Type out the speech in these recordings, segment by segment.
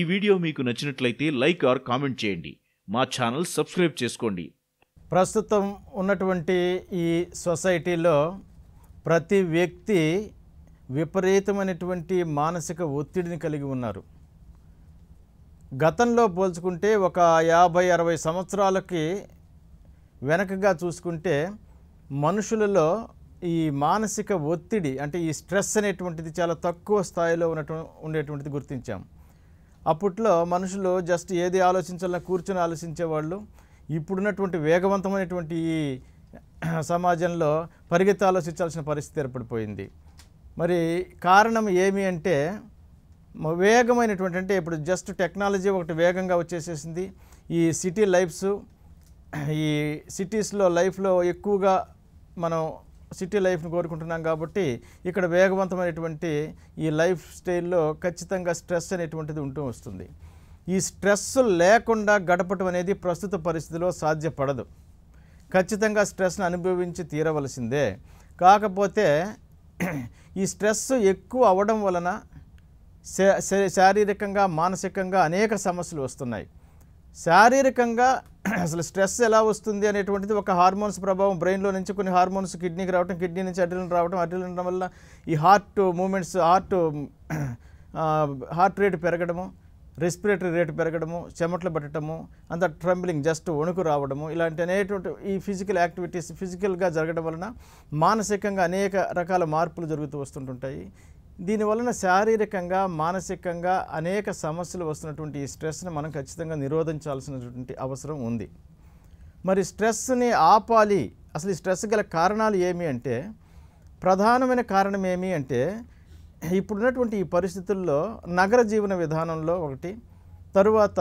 ఈ వీడియో మీకు నచ్చినట్లయితే లైక్ ఆర్ కామెంట్ చేయండి మా ఛానల్ సబ్స్క్రైబ్ చేసుకోండి ప్రస్తుతం ఉన్నటువంటి ఈ సొసైటీలో ప్రతి వ్యక్తి విపరీతమైనటువంటి మానసిక ఒత్తిడిని కలిగి ఉన్నారు గతంలో పోల్చుకుంటే ఒక యాభై అరవై సంవత్సరాలకి వెనకగా చూసుకుంటే మనుషులలో ఈ మానసిక ఒత్తిడి అంటే ఈ స్ట్రెస్ అనేటువంటిది చాలా తక్కువ స్థాయిలో ఉన్నటు ఉండేటువంటిది గుర్తించాం అప్పట్లో మనుషులు జస్ట్ ఏది ఆలోచించాలన్నా కూర్చొని ఆలోచించేవాళ్ళు ఇప్పుడున్నటువంటి వేగవంతమైనటువంటి ఈ సమాజంలో పరిగెత్తి ఆలోచించాల్సిన పరిస్థితి ఏర్పడిపోయింది మరి కారణం ఏమి అంటే మ- వేగమైనటువంటి అంటే ఇప్పుడు జస్ట్ టెక్నాలజీ ఒకటి వేగంగా వచ్చేసేసింది ఈ సిటీ లైఫ్స్ ఈ సిటీస్లో లైఫ్లో ఎక్కువగా మనం సిటీ లైఫ్ని కోరుకుంటున్నాం కాబట్టి ఇక్కడ వేగవంతమైనటువంటి ఈ లైఫ్ స్టైల్లో ఖచ్చితంగా స్ట్రెస్ అనేటువంటిది ఉంటూ వస్తుంది ఈ స్ట్రెస్ లేకుండా గడపటం అనేది ప్రస్తుత పరిస్థితిలో సాధ్యపడదు ఖచ్చితంగా స్ట్రెస్ని అనుభవించి తీరవలసిందే కాకపోతే ఈ స్ట్రెస్ ఎక్కువ అవడం వలన శా- శా- శారీరకంగా మానసికంగా అనేక సమస్యలు వస్తున్నాయి శారీరకంగా అసలు స్ట్రెస్ ఎలా వస్తుంది అనేటువంటిది ఒక హార్మోన్స్ ప్రభావం బ్రెయిన్లో నుంచి కొన్ని హార్మోన్స్ కిడ్నీకి రావడం కిడ్నీ నుంచి అడ్రిలిన్ రావడం అడ్రిలిన్ రావడం వల్ల ఈ heart movements heart heart rate పెరగడము రెస్పిరేటరీ రేటు పెరగడము చెమటలు పట్టడము అంత ట్రంబ్లింగ్ జస్ట్ వణుకు రావడము ఇలాంటి అనేటువంటి ఈ ఫిజికల్ యాక్టివిటీస్ ఫిజికల్గా జరగడం వలన మానసికంగా అనేక రకాల మార్పులు జరుగుతూ వస్తుంటుంటాయి దీని వలన శారీరకంగా మానసికంగా అనేక సమస్యలు వస్తున్నటువంటి ఈ స్ట్రెస్ని మనం ఖచ్చితంగా నిరోధించాల్సినటువంటి అవసరం ఉంది మరి స్ట్రెస్ని ఆపాలి అసలు ఈ స్ట్రెస్ గల కారణాలు ఏమి అంటే ప్రధానమైన కారణం ఏమి అంటే ఇప్పుడున్నటువంటి ఈ పరిస్థితుల్లో నగర జీవన విధానంలో ఒకటి తరువాత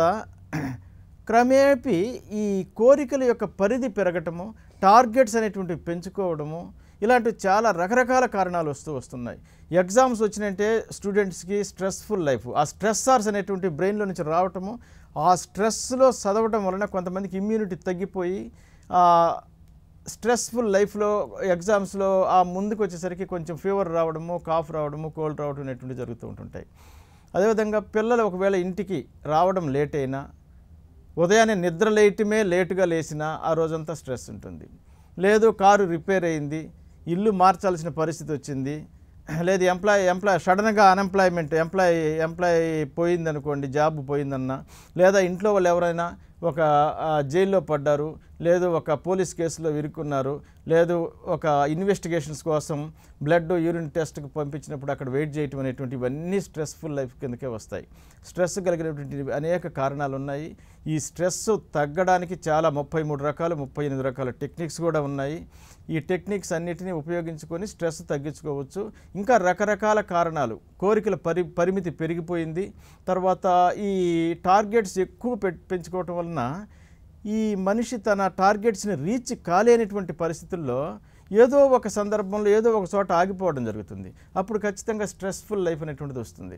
క్రమేపీ ఈ కోరికల యొక్క పరిధి పెరగటము టార్గెట్స్ అనేటువంటివి పెంచుకోవడము ఇలాంటి చాలా రకరకాల కారణాలు వస్తూ వస్తున్నాయి ఎగ్జామ్స్ వచ్చినంటే స్టూడెంట్స్కి స్ట్రెస్ఫుల్ లైఫ్ ఆ స్ట్రెస్సార్స్ అనేటువంటి బ్రెయిన్లో నుంచి రావటము ఆ స్ట్రెస్లో చదవటం వలన కొంతమందికి ఇమ్యూనిటీ తగ్గిపోయి ఆ, స్ట్రెస్ఫుల్ లైఫ్లో ఎగ్జామ్స్లో ఆ ముందుకు వచ్చేసరికి కొంచెం ఫీవర్ రావడము కాఫ్ రావడము కోల్డ్ రావడం అనేటువంటి జరుగుతూ ఉంటుంటాయి అదేవిధంగా పిల్లలు ఒకవేళ ఇంటికి రావడం లేట్ అయినా ఉదయాన్నే నిద్ర లేయటమే లేటుగా లేచినా ఆ రోజంతా స్ట్రెస్ ఉంటుంది లేదు కారు రిపేర్ అయింది ఇల్లు మార్చాల్సిన పరిస్థితి వచ్చింది లేదు ఎంప్లాయ్ ఎంప్లాయ్ సడన్గా అన్ఎంప్లాయ్మెంట్ ఎంప్లాయ్ ఎంప్లాయ్ పోయిందనుకోండి జాబ్ పోయిందన్న లేదా ఇంట్లో వాళ్ళు ఎవరైనా ఒక ఆ, జైల్లో పడ్డారు లేదు ఒక పోలీస్ కేసులో ఇరుక్కున్నారు లేదు ఒక ఇన్వెస్టిగేషన్స్ కోసం బ్లడ్ యూరిన్ టెస్ట్కి పంపించినప్పుడు అక్కడ వెయిట్ చేయటం అనేటువంటి ఇవన్నీ స్ట్రెస్ఫుల్ లైఫ్ కిందకే వస్తాయి స్ట్రెస్ కలిగినటువంటి అనేక కారణాలు ఉన్నాయి ఈ స్ట్రెస్ తగ్గడానికి చాలా ముప్పై మూడు రకాలు ముప్పై ఎనిమిది రకాల టెక్నిక్స్ కూడా ఉన్నాయి ఈ టెక్నిక్స్ అన్నిటినీ ఉపయోగించుకొని స్ట్రెస్ తగ్గించుకోవచ్చు ఇంకా రకరకాల కారణాలు కోరికల పరి పరిమితి పెరిగిపోయింది తర్వాత ఈ టార్గెట్స్ ఎక్కువ పె- పెంచుకోవటం వలన ఈ మనిషి తన టార్గెట్స్ని రీచ్ కాలేనటువంటి పరిస్థితుల్లో ఏదో ఒక సందర్భంలో ఏదో ఒక చోట ఆగిపోవడం జరుగుతుంది అప్పుడు ఖచ్చితంగా స్ట్రెస్ఫుల్ లైఫ్ అనేటువంటిది వస్తుంది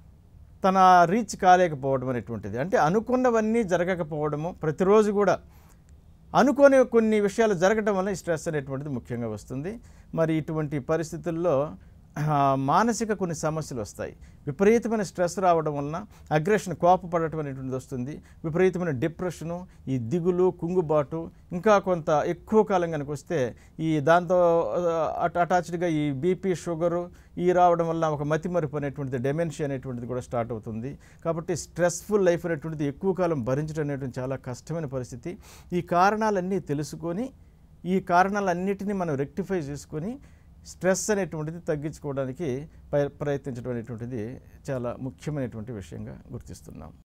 తన రీచ్ కాలేకపోవడం అనేటువంటిది అంటే అనుకున్నవన్నీ జరగకపోవడము ప్రతిరోజు కూడా అనుకోని కొన్ని విషయాలు జరగడం వల్ల ఈ స్ట్రెస్ అనేటువంటిది ముఖ్యంగా వస్తుంది మరి ఇటువంటి పరిస్థితుల్లో ఆ, మానసిక కొన్ని సమస్యలు వస్తాయి విపరీతమైన స్ట్రెస్ రావడం వలన అగ్రెషన్ కోపపడటం అనేటువంటిది వస్తుంది విపరీతమైన డిప్రెషను ఈ దిగులు కుంగుబాటు ఇంకా కొంత ఎక్కువ కాలం కనుక వస్తే ఈ దాంతో అట అటాచ్డ్గా ఈ బీపీ షుగరు ఈ రావడం వల్ల ఒక మతిమరుపు అనేటువంటిది డెమెన్షియా అనేటువంటిది కూడా స్టార్ట్ అవుతుంది కాబట్టి స్ట్రెస్ఫుల్ లైఫ్ అనేటువంటిది ఎక్కువ కాలం భరించడం అనేటువంటి చాలా కష్టమైన పరిస్థితి ఈ కారణాలన్నీ తెలుసుకొని ఈ కారణాలన్నిటినీ మనం రెక్టిఫై చేసుకొని స్ట్రెస్ అనేటువంటిది తగ్గించుకోవడానికి ప్రయ- ప్రయత్నించడం అనేటువంటిది చాలా ముఖ్యమైనటువంటి విషయంగా గుర్తిస్తున్నాం